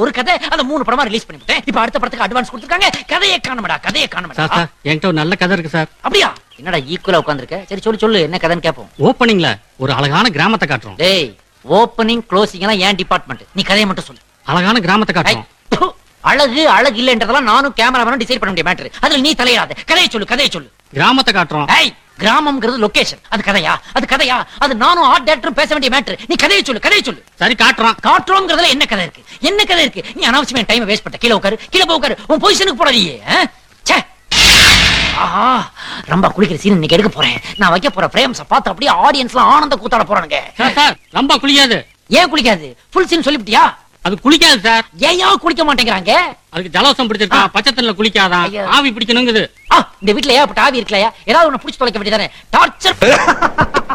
ஒரு கதை அந்த மூணு படமா ரிலீஸ் பண்ணிவிட்டேன் இப்ப அடுத்த படத்துக்கு அட்வான்ஸ் கொடுத்துருக்காங்க கதையை காணமடா கதையை காணமடா சார் சார் என்கிட்ட ஒரு நல்ல கதை இருக்கு சார் அப்படியா என்னடா ஈக்குவலா உட்காந்துருக்க சரி சொல்லு சொல்லு என்ன கதைன்னு கேப்போம் ஓப்பனிங்ல ஒரு அழகான கிராமத்தை காட்டுறோம் டேய் ஓப்பனிங் க்ளோசிங் எல்லாம் ஏன் டிபார்ட்மெண்ட் நீ கதையை மட்டும் சொல்லு அழகான கிராமத்தை ஐ, காட்டுறோம் ப்பு, அழகு அழகு இல்லன்றதெல்லாம் நானும் கேமராமேனும் டிசைட் பண்ண முடிய மேட்டர் அதுல நீ தலையிடாத கதையை சொல்லு கதையை சொல்லு கிராமத்தை காட்டுறோம் ஏய் கிராமம்ங்கிறது லொகேஷன் அது கதையா அது கதையா அது நானும் ஆர்ட் டைரக்டரும் பேச வேண்டிய மேட்டர் நீ கதையை சொல்லு கதையை சொல்லு சரி காட்டுறோம் காட்டுறோங்கிறதுல என்ன கதை இருக்கு என்ன கதை இருக்கு நீ அனாவசியமா டைம் வேஸ்ட் பண்ண கீழே உட்காரு கீழே போய் உட்காரு உன் பொசிஷனுக்கு போடாதீயே ஆ? ச்சே ஆஹா ரொம்ப குளிக்கிற சீன் இன்னைக்கு எடுக்க போறேன் நான் வைக்க போற பிரேம்ஸ பார்த்து அப்படியே ஆடியன்ஸ்லாம் ஆனந்த கூத்தாட போறானுங்க சார் சார் ரொம்ப குளிக்காது ஏன் குளிக்காது ஃபுல் சீன் சொல்லிவிட்டியா அது குளிக்காது சார் ஏன் ஏன் குளிக்க மாட்டேங்கிறாங்க அதுக்கு ஜலவசம் பிடிச்சிருக்கா ஆ. பச்சை தண்ணில குளிக்காதான் ஐயோ. ஆவி பிடிக்கணுங்குது ஆ இந்த வீட்ல ஏன் ஆவி இருக்கலையா ஏதாவது ஒண்ணு புடிச்சு தொலைக்க வேண்டியதானே டார்ச்சர்